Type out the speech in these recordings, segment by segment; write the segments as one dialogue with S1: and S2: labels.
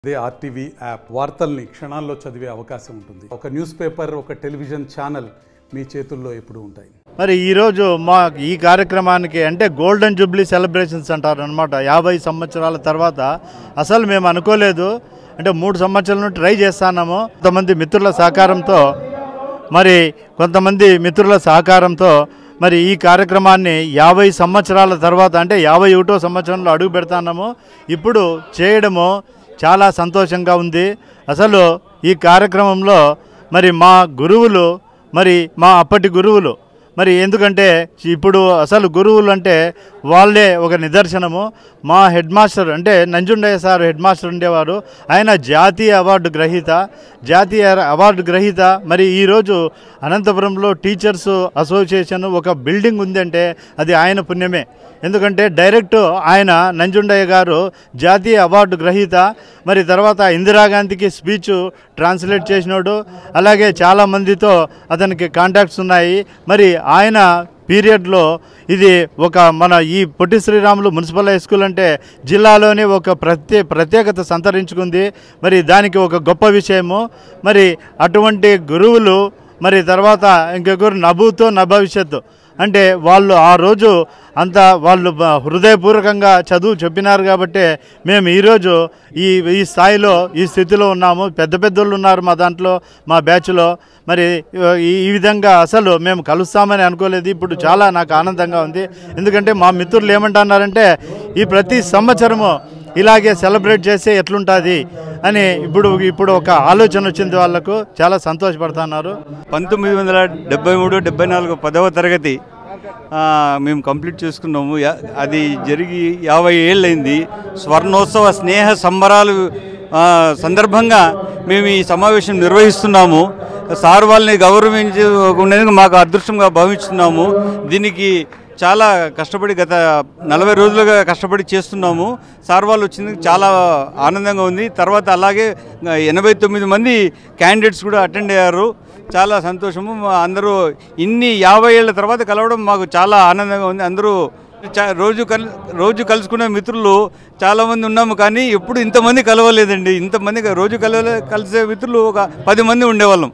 S1: అదే RTV app వార్తల్ని క్షణాల్లో చదివే అవకాశం ఉంటుంది ఒక న్యూస్ పేపర్ ఒక టెలివిజన్ ఛానల్ మీ చేతుల్లో ఎప్పుడూ ఉంటాయి
S2: మరి ఈరోజు మా ఈ కార్యక్రమానికి అంటే గోల్డెన్ జూబ్లీ సెలబ్రేషన్స్ అంటారు అనమాట యాభై సంవత్సరాల తర్వాత అసలు మేము అనుకోలేదు అంటే మూడు సంవత్సరాల నుండి ట్రై చేస్తున్నాము కొంతమంది మిత్రుల సహకారంతో మరి కొంతమంది మిత్రుల సహకారంతో మరి ఈ కార్యక్రమాన్ని యాభై సంవత్సరాల తర్వాత అంటే యాభై ఒకటో సంవత్సరంలో అడుగు పెడుతున్నాము ఇప్పుడు చేయడము చాలా సంతోషంగా ఉంది అసలు ఈ కార్యక్రమంలో మరి మా గురువులు మరి మా అప్పటి గురువులు మరి ఎందుకంటే ఇప్పుడు అసలు గురువులు అంటే వాళ్ళే ఒక నిదర్శనము మా హెడ్ మాస్టర్ అంటే నంజుండయ్య సార్ హెడ్ మాస్టర్ ఉండేవారు ఆయన జాతీయ అవార్డు గ్రహీత జాతీయ అవార్డు గ్రహీత మరి ఈరోజు అనంతపురంలో టీచర్స్ అసోసియేషన్ ఒక బిల్డింగ్ ఉందంటే అది ఆయన పుణ్యమే ఎందుకంటే డైరెక్ట్ ఆయన నంజుండయ్య గారు జాతీయ అవార్డు గ్రహీత మరి తర్వాత ఇందిరాగాంధీకి స్పీచ్ ట్రాన్స్లేట్ చేసినోడు అలాగే చాలామందితో అతనికి కాంటాక్ట్స్ ఉన్నాయి మరి ఆయన పీరియడ్లో ఇది ఒక మన ఈ Potti Sriramulu municipal high school అంటే జిల్లాలోనే ఒక ప్రత్యే ప్రత్యేకత సంతరించుకుంది మరి దానికి ఒక గొప్ప విషయము మరి అటువంటి గురువులు మరి తర్వాత ఇంకొకరు నభూతో నభవిష్యత్తు అంటే వాళ్ళు ఆ రోజు అంత వాళ్ళు బ- హృదయపూర్వకంగా చదువు చెప్పినారు కాబట్టి మేము ఈరోజు ఈ ఈ స్థాయిలో ఈ స్థితిలో ఉన్నాము పెద్ద పెద్దోళ్ళు ఉన్నారు మా దాంట్లో మా బ్యాచ్లో మరి ఈ ఈ విధంగా అసలు మేము కలుస్తామని అనుకోలేదు ఇప్పుడు చాలా నాకు ఆనందంగా ఉంది ఎందుకంటే మా మిత్రులు ఏమంటున్నారంటే ఈ ప్రతి సంవత్సరము ఇలాగే సెలబ్రేట్ చేస్తే ఎట్లుంటుంది అని ఇప్పుడు ఇప్పుడు ఒక ఆలోచన వచ్చింది వాళ్ళకు చాలా సంతోషపడుతున్నారు
S3: పంతొమ్మిది వందల డెబ్బై మూడు డెబ్బై నాలుగు పదవ తరగతి ఆ, మేము కంప్లీట్ చేసుకున్నాము యా- అది జరిగి యాభై ఏళ్ళైంది స్వర్ణోత్సవ స్నేహ సంబరాలు ఆ, సందర్భంగా మేము ఈ సమావేశం నిర్వహిస్తున్నాము సార్ వాళ్ళని గౌరవించి ఉండేందుకు మాకు అదృష్టంగా భావిస్తున్నాము దీనికి చాలా కష్టపడి గత నలభై రోజులుగా కష్టపడి చేస్తున్నాము సార్ వాళ్ళు వచ్చింది చాలా ఆనందంగా ఉంది తర్వాత అలాగే ఎనభై తొమ్మిది మంది క్యాండిడేట్స్ కూడా అటెండ్ అయ్యారు చాలా సంతోషము మా అందరూ ఇన్ని యాభై ఏళ్ళ తర్వాత కలవడం మాకు చాలా ఆనందంగా ఉంది అందరూ చా- రోజు కల్ రోజు కలుసుకునే మిత్రులు చాలామంది ఉన్నాము కానీ ఎప్పుడు ఇంతమంది కలవలేదండి ఇంతమంది రోజు కలవలే కలిసే మిత్రులు ఒక పది మంది ఉండేవాళ్ళం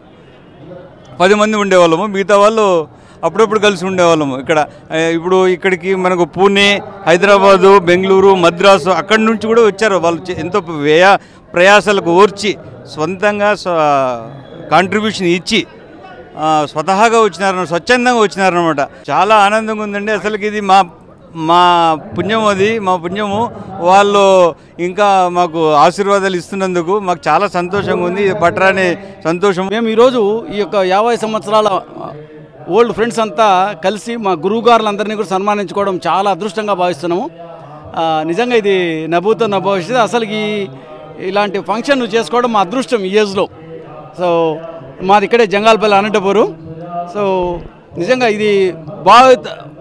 S3: పది మంది ఉండేవాళ్ళము మిగతా వాళ్ళు అప్పుడప్పుడు కలిసి ఉండేవాళ్ళము ఇక్కడ ఆ, ఇప్పుడు ఇక్కడికి మనకు పూణే హైదరాబాదు బెంగళూరు మద్రాసు అక్కడి నుంచి కూడా వచ్చారు వాళ్ళు చే- ఎంతో వ్యయ ప్రయాసాలకు ఓర్చి సొంతంగా కాంట్రిబ్యూషన్ ఇచ్చి ఆ, స్వతహాగా వచ్చినారు స్వచ్ఛందంగా వచ్చినారనమాట చాలా ఆనందంగా ఉందండి అసలుకి ఇది మా మా పుణ్యం అది మా పుణ్యము వాళ్ళు ఇంకా మాకు ఆశీర్వాదాలు ఇస్తున్నందుకు మాకు చాలా సంతోషంగా ఉంది ఇది పట్టరాని సంతోషం
S4: మేము ఈరోజు ఈ యొక్క యాభై సంవత్సరాల ఓల్డ్ ఫ్రెండ్స్ అంతా కలిసి మా గురువు గారులందరినీ కూడా సన్మానించుకోవడం చాలా అదృష్టంగా భావిస్తున్నాము ఆ, నిజంగా ఇది నభూతో నభవిష్యత్ అసలు ఈ ఇలాంటి ఫంక్షన్ చేసుకోవడం మా అదృష్టం ఈ ఏజ్లో సో మాది ఇక్కడే జంగాలపల్లి అనంతపురం సో నిజంగా ఇది బాగా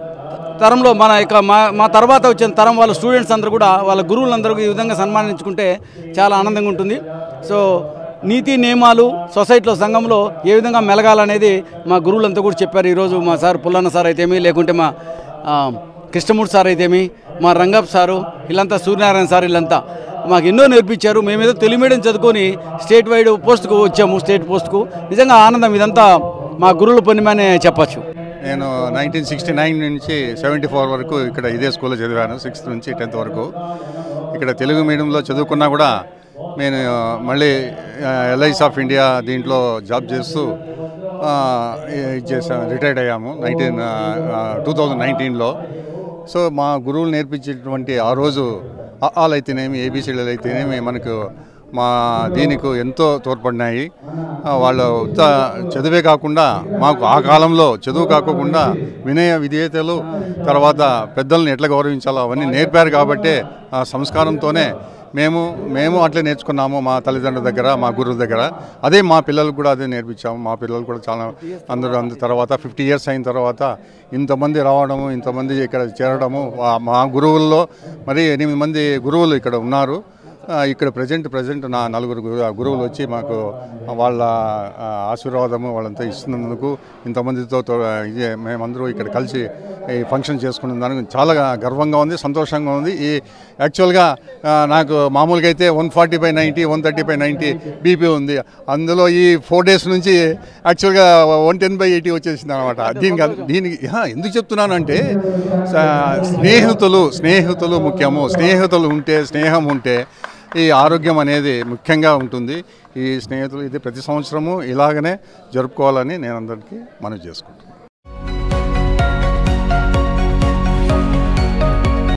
S4: తరంలో మన యొక్క మా మా తర్వాత వచ్చిన తరం వాళ్ళ స్టూడెంట్స్ అందరూ కూడా వాళ్ళ గురువులందరూ ఈ విధంగా సన్మానించుకుంటే చాలా ఆనందంగా ఉంటుంది సో నీతి నియమాలు సొసైటీలో సంఘంలో ఏ విధంగా మెలగాలనేది మా గురువులంతా కూడా చెప్పారు ఈరోజు మా సార్ పుల్లన్న సార్ అయితేమి లేకుంటే మా ఆ, కృష్ణమూర్తి సార్ అయితేమి మా రంగప్ సారు వీళ్ళంతా సూర్యనారాయణ సార్ వీళ్ళంతా మాకు ఎన్నో నేర్పించారు మేమేదో తెలుగు మీడియం చదువుకొని స్టేట్ వైడ్ పోస్ట్కు వచ్చాము స్టేట్ పోస్ట్కు నిజంగా ఆనందం ఇదంతా మా గురువుల పనిమనే చెప్పచ్చు
S5: నేను నైన్టీన్ సిక్స్టీ నైన్ నుంచి సెవెంటీ ఫోర్ వరకు ఇక్కడ ఇదే స్కూల్లో చదివాను సిక్స్త్ నుంచి టెన్త్ వరకు ఇక్కడ తెలుగు మీడియంలో చదువుకున్నా కూడా నేను మళ్ళీ ఎల్ఐస్ ఆఫ్ ఇండియా దీంట్లో జాబ్ చేస్తూ ఆ, ఇది చేసాం రిటైర్డ్ అయ్యాము నైన్టీన్ టూ థౌజండ్ నైన్టీన్లో సో మా గురువులు నేర్పించేటువంటి ఆ రోజు ఆలు అయితేనేమి ఏబిసిడీలు అయితేనేమి మనకు మా దీనికి ఎంతో తోడ్పడినాయి ఆ, వాళ్ళ ఉత్త చదివే కాకుండా మాకు ఆ కాలంలో చదువు కాకుండా వినయ విధేయతలు తర్వాత పెద్దల్ని ఎట్లా గౌరవించాలో అవన్నీ నేర్పారు కాబట్టే ఆ సంస్కారంతోనే మేము మేము అట్లే నేర్చుకున్నాము మా తల్లిదండ్రుల దగ్గర మా గురువు దగ్గర అదే మా పిల్లలకు కూడా అదే నేర్పించాము మా పిల్లలు కూడా చాలా అందరూ అందు తర్వాత ఫిఫ్టీ ఇయర్స్ అయిన తర్వాత ఇంతమంది రావడము ఇంతమంది ఇక్కడ చేరడము ఆ- మా గురువుల్లో మరి ఎనిమిది మంది గురువులు ఇక్కడ ఉన్నారు ఆ, ఇక్కడ ప్రజెంట్ ప్రజెంట్ నా నలుగురు గురు- గురువులు వచ్చి మాకు వాళ్ళ ఆ, ఆశీర్వాదము వాళ్ళంతా ఇస్తున్నందుకు ఇంతమందితో తో- ఇదే మేమందరూ ఇక్కడ కలిసి ఈ ఫంక్షన్ చేసుకున్న దానికి చాలా గర్వంగా ఉంది సంతోషంగా ఉంది ఈ యాక్చువల్గా ఆ, నాకు మామూలుగా అయితే one forty by ninety one thirty by ninety BP ఉంది అందులో ఈ ఫోర్ డేస్ నుంచి యాక్చువల్గా వన్ టెన్ బై ఎయిటీ వచ్చేసింది అనమాట దీనికి అన్- దీనికి హా, ఎందుకు చెప్తున్నానంటే స- స్నేహితులు స్నేహితులు ముఖ్యము స్నేహితులు ఉంటే స్నేహం ఉంటే ఈ ఆరోగ్యం అనేది ముఖ్యంగా ఉంటుంది ఈ స్నేహితులు ఇది ప్రతి సంవత్సరము ఇలాగనే జరుపుకోవాలని నేను అందరికీ మనవి చేసుకుంటున్నాను